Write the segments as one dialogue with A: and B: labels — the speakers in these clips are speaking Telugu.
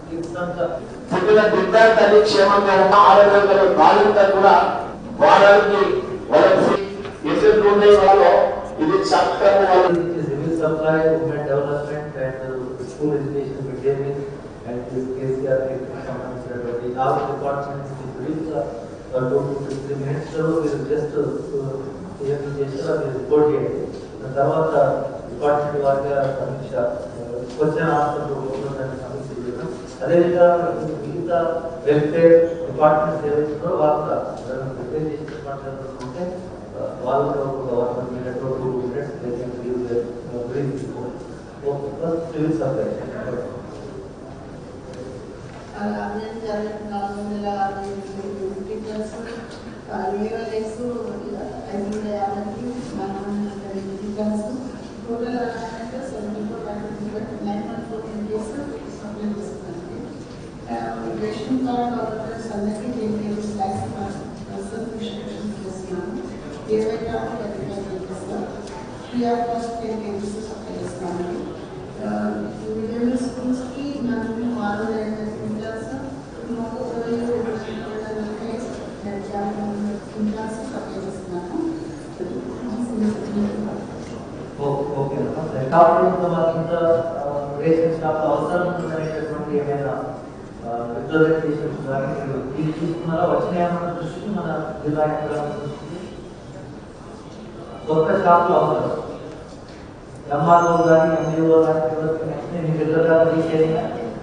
A: పుట్టిన బిడ్డ తల్లి క్షేమంగా ఉన్న ఆరోగ్యంలో బాలింత కూడా వారానికి వాళ్ళకి ఎదురు ఉండే వాళ్ళు ఇది చట్టం వాళ్ళు
B: civil supply, women development and uh, school education, mid day meal and this KCR సంబంధించినటువంటి నాలుగు డిపార్ట్మెంట్స్ బ్రీఫ్ గా టూ టు త్రీ మినిట్స్ లో మీరు జస్ట్ ఏం చేస్తారో మీరు రిపోర్ట్ చేయండి దాని తర్వాత డిపార్ట్మెంట్ వారిగా సమీక్ష క్వశ్చన్ ఆన్సర్ దాన్ని సమీక్ష చేయడం అదేవిధంగా మిగతా వెల్ఫేర్ డిపార్ట్మెంట్స్ ఏవైతుందో వాళ్ళు కూడా ప్రిపేర్ చేసిన డిపార్ట్మెంట్ ఉంటే వాళ్ళు ఒక one minute two minutes they can give their brief report okay first civil supply
C: అభివృద్ధి జరగడం నాలుగు వందల అరవై ఎనిమిది టీచర్స్ లీగల్ ఎక్స్ ఐదు వందల యాభై టీచర్స్ టోటల్ అంటే seventy four nine one four KGs supply చేస్తున్నారండి రేషన్ కార్డ్ ఆర్డర్స్ అందరికీ ten KGs lakhs person prescription చేస్తున్నాము ఇరవై గ్రాములు thirty five KGs free of cost ten KGs supply చేస్తున్నామండి మిడిల్ స్కూల్స్కి మనకి వారు క్వింటాల్స్ ఇరవై క్వింటాల్స్ సప్లై చేస్తున్నాము
B: ఓకే కాకుండా మాకు ఇంకా రేషన్ షాప్ అవసరం ఉందనేటటువంటి ఏమైనా రిప్రజెంటేషన్స్ కానీ మీరు ఇది తీసుకున్నారా వచ్చినాయన్న దృష్టికి మన జిల్లా యంత్రాంగం దృష్టికి కొత్త షాపులు అవసరం ఎంఆర్ఓ కానీ ఎంఈఓ కానీ ఎవరికి నెక్స్ట్ మీ బిల్లుగా రీచేయంగా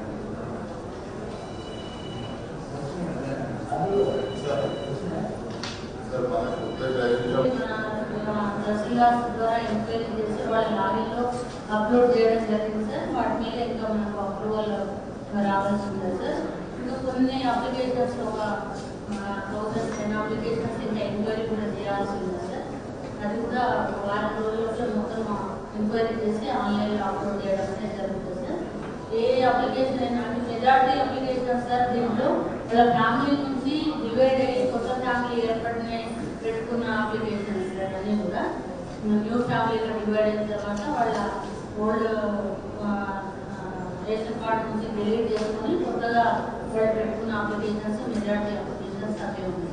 D: తహసీల్దార్ ద్వారా ఎంక్వైరీ చేసి వాళ్ళ లాగిన్లో అప్లోడ్ చేయడం జరిగింది సార్ వాటి మీద ఇంకా మనకు అప్రూవల్ రావాల్సి ఉంది సార్ ఇంకా కొన్ని అప్లికేషన్స్ ఒక థౌసండ్ టెన్ అప్లికేషన్స్ ఇంకా ఎంక్వైరీ కూడా చేయాల్సి ఉంది సార్ అది కూడా ఒక వారం రోజుల్లో మొత్తం ఎంక్వైరీ చేసి ఆన్లైన్లో అప్లోడ్ చేయడం అనేది జరుగుతుంది సార్ ఏ అప్లికేషన్ అయినా అంటే మెజార్టీ అప్లికేషన్ సార్ దీంట్లో వాళ్ళ ఫ్యామిలీ నుంచి డివైడ్ అయ్యి కొత్త ఫ్యామిలీ ఏర్పడిన పెట్టుకున్న అప్లికేషన్స్ సార్ అన్నీ కూడా న్యూ ఫ్యామిలీగా డివైడ్ అయిన తర్వాత వాళ్ళ ఓల్డ్ రేషన్ కార్డు నుంచి డిలీట్ చేసుకొని కొత్తగా వాళ్ళు పెట్టుకున్న అప్లికేషన్స్ మెజార్టీ అప్లికేషన్స్ అవే ఉన్నాయి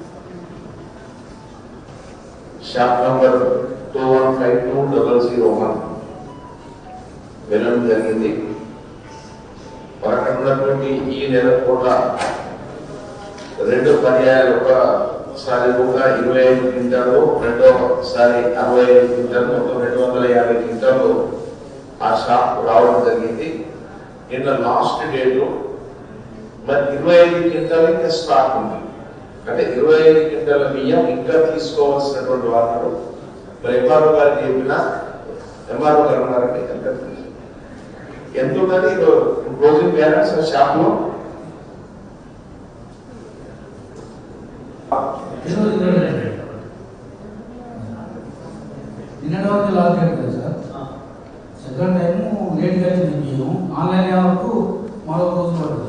A: shop number two one five two double zero one వెళ్ళడం జరిగింది అక్కడ ఉన్నటువంటి ఈ నెల కూడా రెండు పర్యాయాలు ఒకసారి కూడా ఇరవై ఐదు క్వింటాలు రెండోసారి అరవై ఐదు క్వింటాలు మొత్తం రెండు వందల యాభై క్వింటాలు ఆ షాప్ రావడం జరిగింది నిన్న లాస్ట్ డేట్ మరి ఇరవై ఐదు క్వింటాలు ఇంకా స్టాక్ ఉంది అంటే ఇరవై ఐదు క్వింటాల బియ్యం ఇంకా తీసుకోవాల్సినటువంటి వారు మరి ఎంఆర్ఓ గారికి చెప్పినా ఎంఆర్ఓ గారు ఉన్నారండి ఎంత ఉన్నది క్లోజింగ్ బ్యాలెన్స్ షాప్ లో
E: నిన్నటి వరకు లాస్ట్ డేట్ కదా సార్ సెకండ్ టైం లేట్గా వచ్చింది బియ్యం ఆన్లైన్ వరకు మరో రోజు పడుతుంది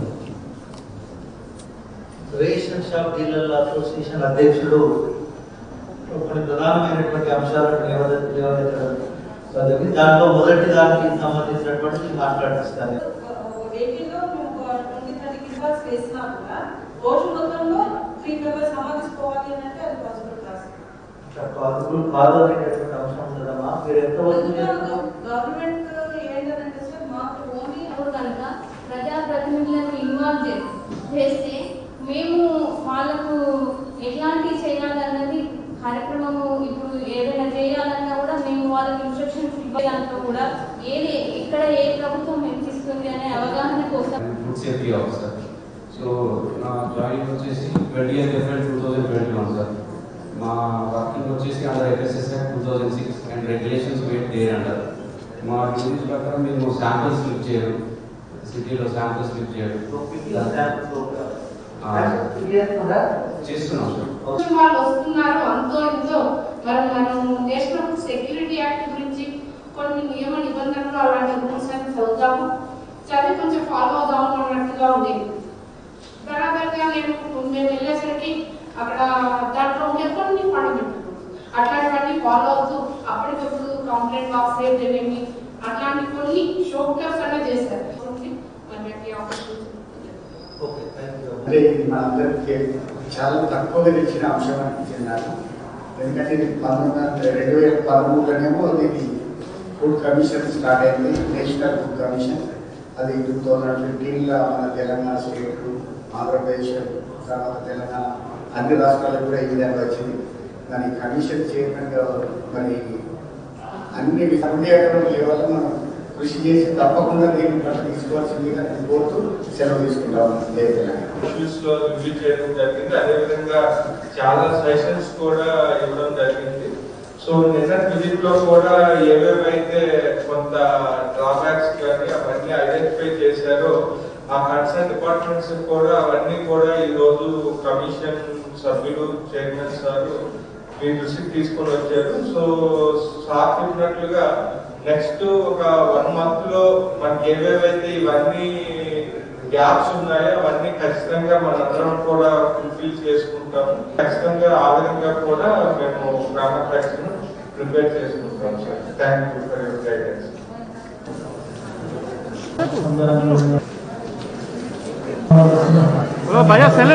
B: రేషన్ షాప్ డీలర్ల అసోసియేషన్ అధ్యక్షుడు కొన్ని ప్రధానమైనటువంటి అంశాలను లేవనె- లేవనెత్తడం జరిగింది దాంట్లో మొదటి దానికి సంబంధించినటువంటి మాట్లాడిస్తాను
F: వెహికల్లో మేము ట్వంటీ థర్టీ కిలోస్ వేసినా కూడా రోజు మొత్తంలో త్రీ మెంబర్స్ సమర్థించుకోవాలి అని అంటే అది పాసిబుల్ కాదు
B: పాసిబుల్ కాదు అనేటటువంటి అంశం ఉందమ్మా మీరు ఎంత వరకు చేస్తున్నారు?
F: గవర్నమెంట్ ఏంటంటే సార్ మాకు ఓన్లీ
G: ఇప్పుడు కనుక ప్రజాప్రతినిధులను ఇన్వాల్వ్ చే- చేస్తే మేము వాళ్ళకు ఎట్లాంటి చేయాలన్నది కార్యక్రమము ఇప్పుడు ఏదైనా చేయాలన్నా కూడా మేము వాళ్ళకి ఇన్స్ట్రక్షన్స్ ఇవ్వడానికి కూడా ఏది ఇక్కడ ఏ ప్రభుత్వం ఎంత ఇస్తుంది అనే అవగాహన కోసం
H: ఫుడ్ సేఫ్టీ ఆఫీసర్ సో నా జాయినింగ్ వచ్చేసి twenty eighth April two thousand twenty one sir మా వర్కింగ్ వచ్చేసి under FSSI two thousand six and regulations weight day under మా రూల్స్ ప్రకారం మేము శాంపిల్స్ స్లిప్ చేయడం సిటీలో శాంపిల్స్ స్లిప్ చేయడం
B: ఇలా శాంపుల్స్ ఒక-
H: ఆ,
B: శాంపుల్స్ చేస్తుందా?
H: చేస్తున్నాం సార్
I: వాళ్ళు వస్తున్నారు అంతో ఇంతో మరి మనం చేసినప్పుడు సెక్యూరిటీ యాక్ట్ గురించి కొన్ని నియమ నిబంధనలు అలాంటి రూల్స్ అని చదువుతాము చదివి కొంచెం ఫాలో అవుదాము అన్నట్టుగా ఉంది బరాబర్గా నేను మేము వెళ్ళేసరికి అక్కడ దాంట్లో ఉండే కొన్ని ఫండమెంటల్ రూల్స్ అట్లాంటివన్నీ ఫాలో అవుతూ అప్పటికప్పుడు కంప్లైంట్ బాక్స్ ఏమి అట్లాంటి కొన్ని షోకర్స్ అనేది చేశారు మరి ఆపర్చునిటీ
B: ఓకే థ్యాంక్ యూ
J: అంటే ఇది మనందరికీ చాలా తక్కువగా తెచ్చిన అంశం అనిపించింది నాకు ఎందుకంటే ఇది పంతొమ్మిది వందల రెండు వేల పదమూడులోనేమో ఇది ఫుడ్ కమిషన్ స్టార్ట్ అయింది నేషనల్ ఫుడ్ కమిషన్ అది టూ థౌజండ్ ఫిఫ్టీన్లో మన తెలంగాణ స్టేట్ ఆంధ్రప్రదేశ్ తర్వాత తెలంగాణ అన్ని రాష్ట్రాలకు కూడా ఈ విధంగా వచ్చింది దాని కమిషన్ చైర్మన్గా మరి అన్ని సందేహం లెవెల్ మనం కృషి చేసి తప్పకుండా దీన్ని పట్ల తీసుకోవాల్సిందిగా నేను కోరుతూ సెలవు తీసుకుంటాము జై తెలంగాణ
K: ఇష్యూస్ లో రివ్యూ చేయడం జరిగింది అదేవిధంగా చాలా సెషన్స్ కూడా ఇవ్వడం జరిగింది సో నిన్న విజిట్ లో కూడా ఏవేవైతే కొంత డ్రాబ్యాక్స్ కానీ అవన్నీ ఐడెంటిఫై చేశారో ఆ కన్సర్న్ డిపార్ట్మెంట్స్ కూడా అవన్నీ కూడా ఈ రోజు కమిషన్ సభ్యులు చైర్మన్ సార్ మీ దృష్టికి తీసుకొని వచ్చారు సో సార్ చెప్పినట్లుగా నెక్స్ట్ ఒక వన్ మంత్ లో మనకి ఏవేవైతే ఇవన్నీ గ్యాప్స్ ఉన్నాయో అవన్నీ ఖచ్చితంగా మనందరం కూడా ఫుల్ఫిల్ చేసుకుంటాము ఖచ్చితంగా ఆ విధంగా కూడా మేము గ్రామ ఫ్యాక్షన్ ప్రిపేర్ చేసుకుంటాం sir thank you for your guidance
B: అందరం
L: భయ్యా సెల్